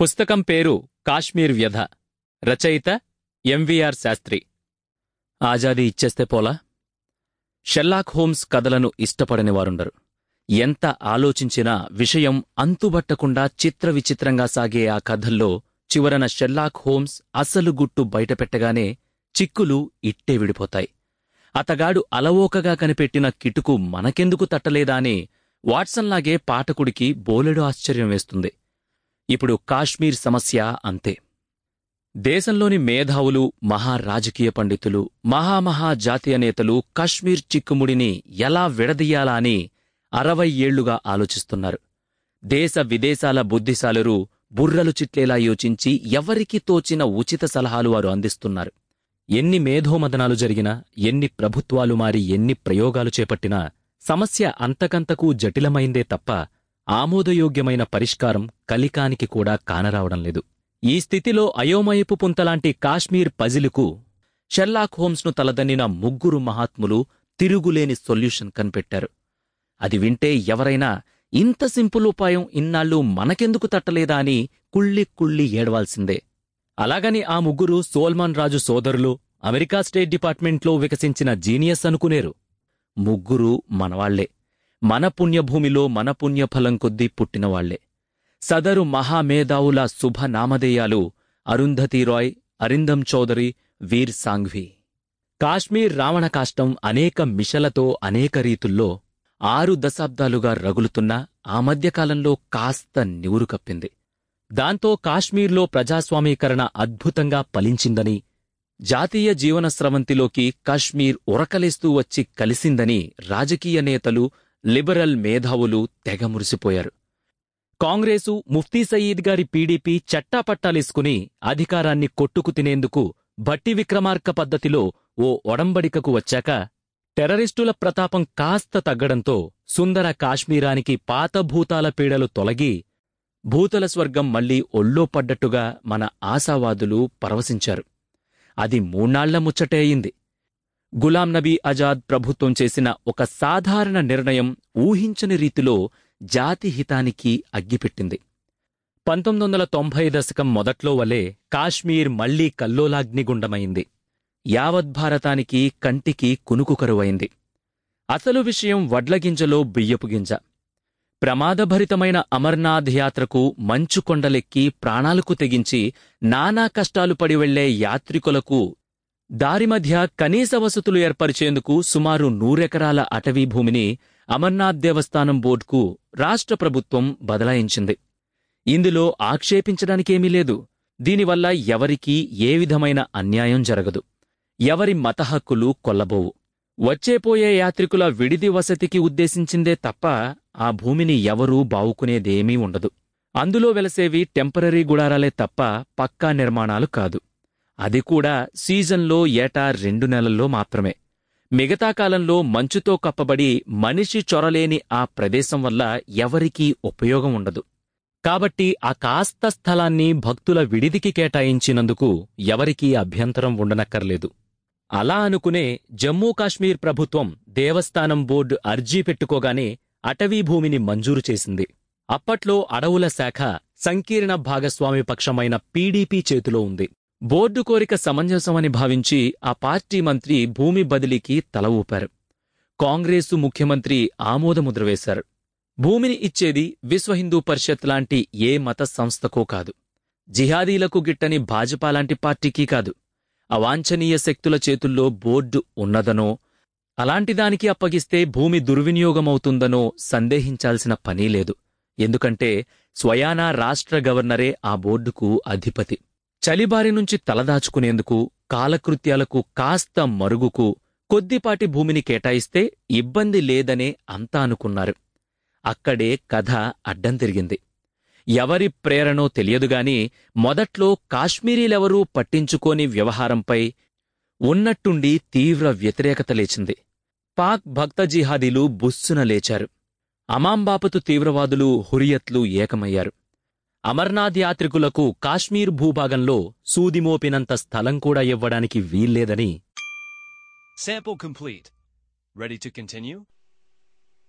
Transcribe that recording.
పుస్తకం పేరు కాశ్మీర్ వ్యధ రచయిత ఎంవిఆర్ శాస్త్రి ఆజాదీ ఇచ్చేస్తే పోలా షెల్లాక్ హోమ్స్ కథలను ఇష్టపడని వారుండరు ఎంత ఆలోచించినా విషయం అంతుబట్టకుండా చిత్ర విచిత్రంగా సాగే ఆ కథల్లో చివరన షెల్లాక్ హోమ్స్ అసలు గుట్టు బయటపెట్టగానే చిక్కులు ఇట్టే విడిపోతాయి అతగాడు అలవోకగా కనిపెట్టిన కిటుకు మనకెందుకు తట్టలేదా అని వాట్సన్లాగే పాఠకుడికి బోలెడు ఆశ్చర్యం వేస్తుంది ఇప్పుడు కాశ్మీర్ సమస్య అంతే దేశంలోని మేధావులు మహా రాజకీయ పండితులు మహామహా జాతీయ నేతలు కశ్మీర్ చిక్కుముడిని ఎలా విడదీయాలా అని అరవై ఏళ్లుగా ఆలోచిస్తున్నారు దేశ విదేశాల బుద్ధిశాలురు బుర్రలు చిట్లేలా యోచించి ఎవరికి తోచిన ఉచిత సలహాలు వారు అందిస్తున్నారు ఎన్ని మేధోమదనాలు జరిగినా ఎన్ని ప్రభుత్వాలు మారి ఎన్ని ప్రయోగాలు చేపట్టినా సమస్య అంతకంతకూ జటిలమైందే తప్ప ఆమోదయోగ్యమైన పరిష్కారం కలికానికి కూడా కానరావడం లేదు ఈ స్థితిలో అయోమయపు పుంతలాంటి కాశ్మీర్ పజిలుకు షెర్లాక్ హోమ్స్ను తలదన్నిన ముగ్గురు మహాత్ములు తిరుగులేని సొల్యూషన్ కనిపెట్టారు అది వింటే ఎవరైనా ఇంత సింపుల్ ఉపాయం ఇన్నాళ్ళు మనకెందుకు తట్టలేదా అని కుళ్ళి కుళ్ళి ఏడవాల్సిందే అలాగని ఆ ముగ్గురు సోల్మాన్ రాజు సోదరులు అమెరికా స్టేట్ డిపార్ట్మెంట్లో వికసించిన జీనియస్ అనుకునేరు ముగ్గురు మనవాళ్లే మన పుణ్యభూమిలో మన పుణ్యఫలం కొద్దీ పుట్టినవాళ్లే సదరు మహామేధావుల శుభ నామధేయాలు అరుంధతి రాయ్ అరిందం చౌదరి వీర్ సాంఘ్వి కాశ్మీర్ రావణ కాష్టం అనేక మిషలతో అనేక రీతుల్లో ఆరు దశాబ్దాలుగా రగులుతున్నా ఆ మధ్యకాలంలో కాస్త నివురు కప్పింది దాంతో కాశ్మీర్లో ప్రజాస్వామీకరణ అద్భుతంగా ఫలించిందని జాతీయ జీవన స్రవంతిలోకి కాశ్మీర్ ఉరకలేస్తూ వచ్చి కలిసిందని రాజకీయ నేతలు లిబరల్ మేధావులు తెగ మురిసిపోయారు కాంగ్రెసు ముఫ్తీ సయీద్ గారి పీడీపీ చట్టాపట్టాలేసుకుని అధికారాన్ని కొట్టుకు తినేందుకు భట్టి విక్రమార్క పద్ధతిలో ఓ ఒడంబడికకు వచ్చాక టెర్రరిస్టుల ప్రతాపం కాస్త తగ్గడంతో సుందర కాశ్మీరానికి పాత భూతాల పీడలు తొలగి భూతల స్వర్గం మళ్లీ ఒళ్ళో పడ్డట్టుగా మన ఆశావాదులు పరవశించారు అది మూణాళ్ల ముచ్చటే అయింది గులాం నబీ ఆజాద్ ప్రభుత్వం చేసిన ఒక సాధారణ నిర్ణయం ఊహించని రీతిలో జాతి హితానికి అగ్గిపెట్టింది పంతొమ్మిది వందల తొంభై దశకం మొదట్లో వలె కాశ్మీర్ మళ్లీ కల్లోలాగ్నిగుండమైంది యావత్ భారతానికి కంటికి కునుకు కరువైంది అసలు విషయం వడ్లగింజలో బియ్యపు గింజ ప్రమాదభరితమైన అమర్నాథ్ యాత్రకు మంచు కొండలెక్కి ప్రాణాలకు తెగించి నానా కష్టాలు పడి వెళ్లే యాత్రికులకు దారి మధ్య కనీస వసతులు ఏర్పరిచేందుకు సుమారు నూరెకరాల అటవీ భూమిని అమర్నాథ్ దేవస్థానం బోర్డుకు రాష్ట్ర ప్రభుత్వం బదలాయించింది ఇందులో ఆక్షేపించడానికేమీ లేదు దీనివల్ల ఎవరికీ ఏ విధమైన అన్యాయం జరగదు ఎవరి మత హక్కులు కొల్లబోవు వచ్చేపోయే యాత్రికుల విడిది వసతికి ఉద్దేశించిందే తప్ప ఆ భూమిని ఎవరూ బావుకునేదేమీ ఉండదు అందులో వెలసేవి టెంపరరీ గుడారాలే తప్ప పక్కా నిర్మాణాలు కాదు అది కూడా సీజన్లో ఏటా రెండు నెలల్లో మాత్రమే మిగతా కాలంలో మంచుతో కప్పబడి మనిషి చొరలేని ఆ ప్రదేశం వల్ల ఎవరికీ ఉపయోగం ఉండదు కాబట్టి ఆ కాస్త స్థలాన్ని భక్తుల విడిదికి కేటాయించినందుకు ఎవరికీ అభ్యంతరం ఉండనక్కర్లేదు అలా అనుకునే జమ్మూ కాశ్మీర్ ప్రభుత్వం దేవస్థానం బోర్డు అర్జీ పెట్టుకోగానే అటవీ భూమిని మంజూరు చేసింది అప్పట్లో అడవుల శాఖ సంకీర్ణ భాగస్వామి పక్షమైన పీడీపీ చేతిలో ఉంది బోర్డు కోరిక సమంజసమని భావించి ఆ పార్టీ మంత్రి భూమి బదిలీకి తల ఊపారు కాంగ్రెసు ముఖ్యమంత్రి ఆమోదముద్ర వేశారు భూమిని ఇచ్చేది విశ్వ హిందూ పరిషత్ లాంటి ఏ మత సంస్థకో కాదు జిహాదీలకు గిట్టని భాజపా లాంటి పార్టీకి కాదు అవాంఛనీయ శక్తుల చేతుల్లో బోర్డు ఉన్నదనో అలాంటిదానికి అప్పగిస్తే భూమి దుర్వినియోగమవుతుందనో సందేహించాల్సిన పనీ లేదు ఎందుకంటే స్వయానా రాష్ట్ర గవర్నరే ఆ బోర్డుకు అధిపతి చలిబారి నుంచి తలదాచుకునేందుకు కాలకృత్యాలకు కాస్త మరుగుకు కొద్దిపాటి భూమిని కేటాయిస్తే ఇబ్బంది లేదనే అంతా అనుకున్నారు అక్కడే కథ అడ్డం తిరిగింది ఎవరి ప్రేరణో తెలియదుగాని మొదట్లో కాశ్మీరీలెవరూ పట్టించుకోని వ్యవహారంపై ఉన్నట్టుండి తీవ్ర వ్యతిరేకత లేచింది పాక్ భక్త జిహాదీలు బుస్సున లేచారు అమాంబాపతు తీవ్రవాదులు హురియత్లు ఏకమయ్యారు అమర్నాథ్ యాత్రికులకు కాశ్మీర్ భూభాగంలో సూదిమోపినంత స్థలం కూడా ఇవ్వడానికి వీల్లేదని Sample complete. Ready to continue?